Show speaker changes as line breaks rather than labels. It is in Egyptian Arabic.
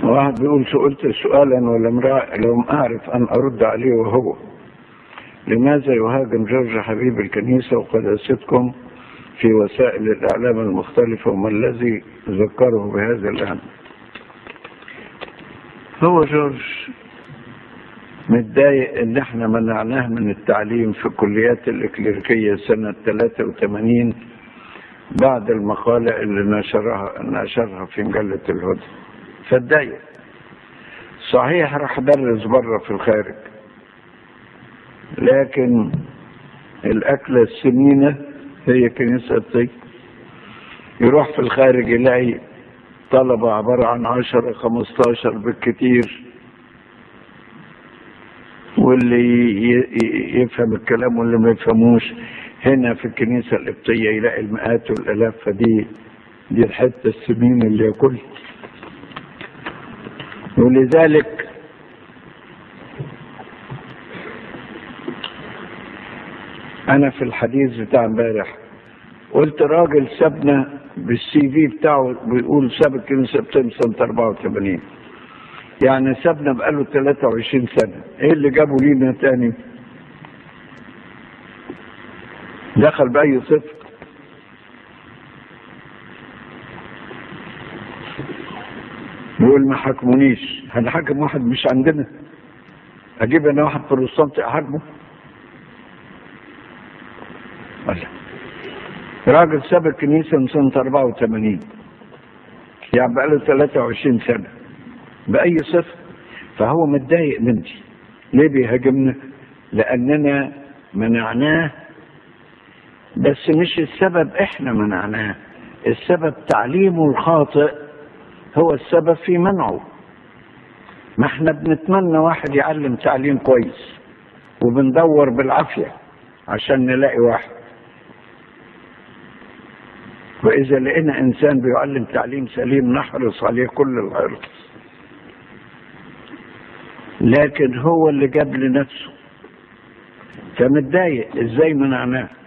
واحد بيقول سئلت سؤالا ولم رأ- لم أعرف أن أرد عليه وهو لماذا يهاجم جورج حبيب الكنيسة وقداستكم في وسائل الإعلام المختلفة وما الذي ذكره بهذا الأمر هو جورج متضايق ان احنا منعناه من التعليم في الكليات الإكليريكية سنة 83 بعد المقالة اللي نشرها نشرها في مجلة الهدى فاتضايق صحيح راح درس بره في الخارج لكن الأكلة السمينة هي كنيسة الطي يروح في الخارج يلاقي طلبة عبارة عن عشرة خمستاشر بالكتير واللي ي- ي- يفهم الكلام واللي ما يفهموش هنا في الكنيسة القبطية يلاقي المئات والآلاف فدي دي الحتة السمينة اللي ياكل ولذلك أنا في الحديث بتاع امبارح قلت راجل سابنا بالسي في بتاعه بيقول ساب الكنيسة بتاعه سنة 84 يعني سابنا بقاله 23 سنة ايه اللي جابه لينا تاني دخل بأي صفر يقول ما حكمونيش هنحكم واحد مش عندنا اجيب انا واحد بروتستانت احاكمه الله راجل ساب الكنيسة من سنة 84 يعني بقاله 23 سنة بأي صفة فهو متضايق مني ليه بيهاجمنا؟ لأننا منعناه بس مش السبب احنا منعناه السبب تعليمه الخاطئ هو السبب في منعه ما احنا بنتمنى واحد يعلم تعليم كويس وبندور بالعافية عشان نلاقي واحد وإذا لقينا إنسان بيعلم تعليم سليم نحرص عليه كل الحرص لكن هو اللي جاب لنفسه فمتضايق ازاي منعناه